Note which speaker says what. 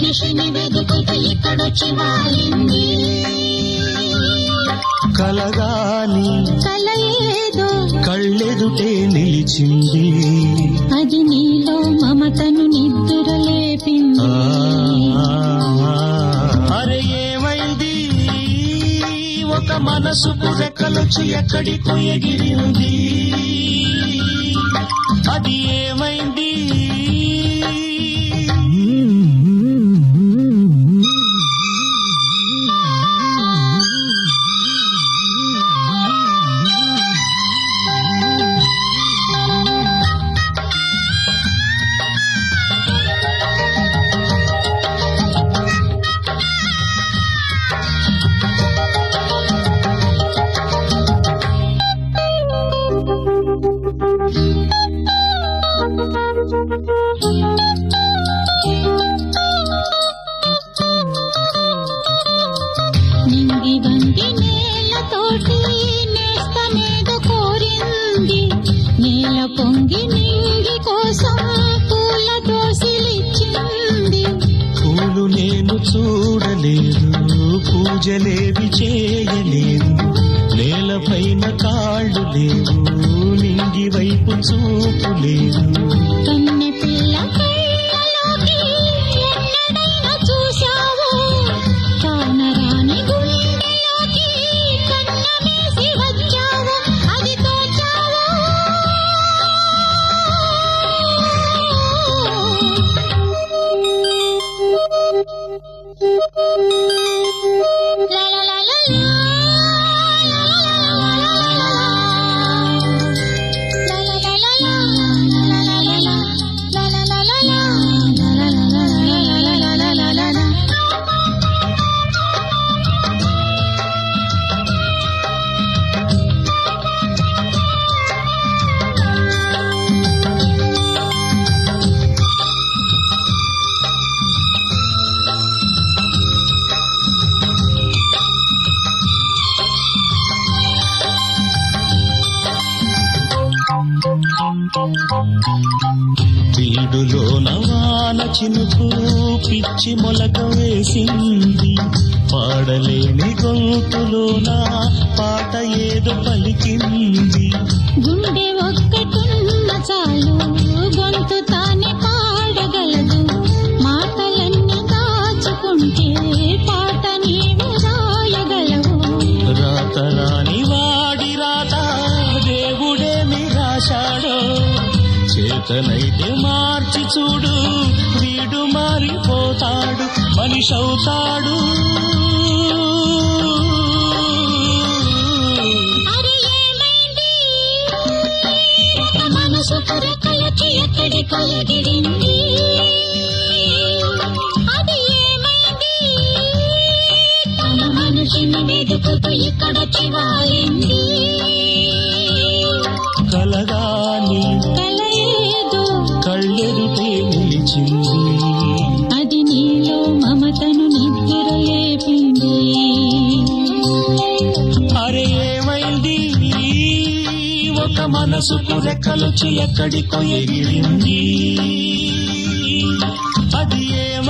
Speaker 1: మనిషిని వెతుకుతూ ఇక్కడొచ్చి వాలింది
Speaker 2: కలగాని
Speaker 1: కల ఏదో
Speaker 2: కళ్ళెదుటే నిలిచింది
Speaker 1: అది నీలో మమతను నిద్ర లేపింది
Speaker 2: ఆ, అరే ఏమైంది ఒక మనసుకు రెక్కలొచ్చి ఎక్కడికో ఎగిరింది అది ఏమైంది
Speaker 1: నింగి వంగి నేలతోటి నేస్తమేదో కోరింది నేల పొంగి నింగి కోసం పూల దోసిలిచ్చింది
Speaker 2: పూలు నేను చూడలేదు పూజలేవి చేయలేదు నేలపైన కాళ్ళు లేవు నింగి వైపు చూపు లేదు
Speaker 1: కన్నె పిల్ల కళ్ళలోకి ఎన్నడైనా చూశావు కానరాని గుండెలోకి కన్నమేసి వచ్చావు అది తోచావు లా లా లా లా లా. La la la la la, la la la la, la la la la la, la la la la la, la la la la la.
Speaker 2: వీడులో నవాన చినుకు పిచ్చి మొలక వేసింది పాడలేని గొంతులోన పాట ఏదో పలికింది
Speaker 1: గుండె ఒక్కటున్న చాలు గొంతు తానే పాడగలదు మాటలన్నీ దాచుకుంటే పాట నీవు రాయగలవు
Speaker 2: రాత రాని వాడి రాత దేవుడేమి రాశాడో చేతనైతే మార్చి చూడు వీడు మారిపోతాడు మనిషి అవుతాడు
Speaker 1: అరే ఏమైంది మనసు పురకలకి ఎక్కడికో ఎగిరింది అది ఏమైంది తన మనిషిని వెతుకుతూ ఇక్కడొచ్చి వాలింది
Speaker 2: కలగాని
Speaker 1: కల ఏదో
Speaker 2: కళ్ళెదుటే నిలిచింది
Speaker 1: అది నీలో మమతను నిద్ర లేపింది
Speaker 2: అరే ఏమైంది ఒక మనసుకు రెక్కలొచ్చి ఎక్కడికో ఎగిరింది అది ఏమైంది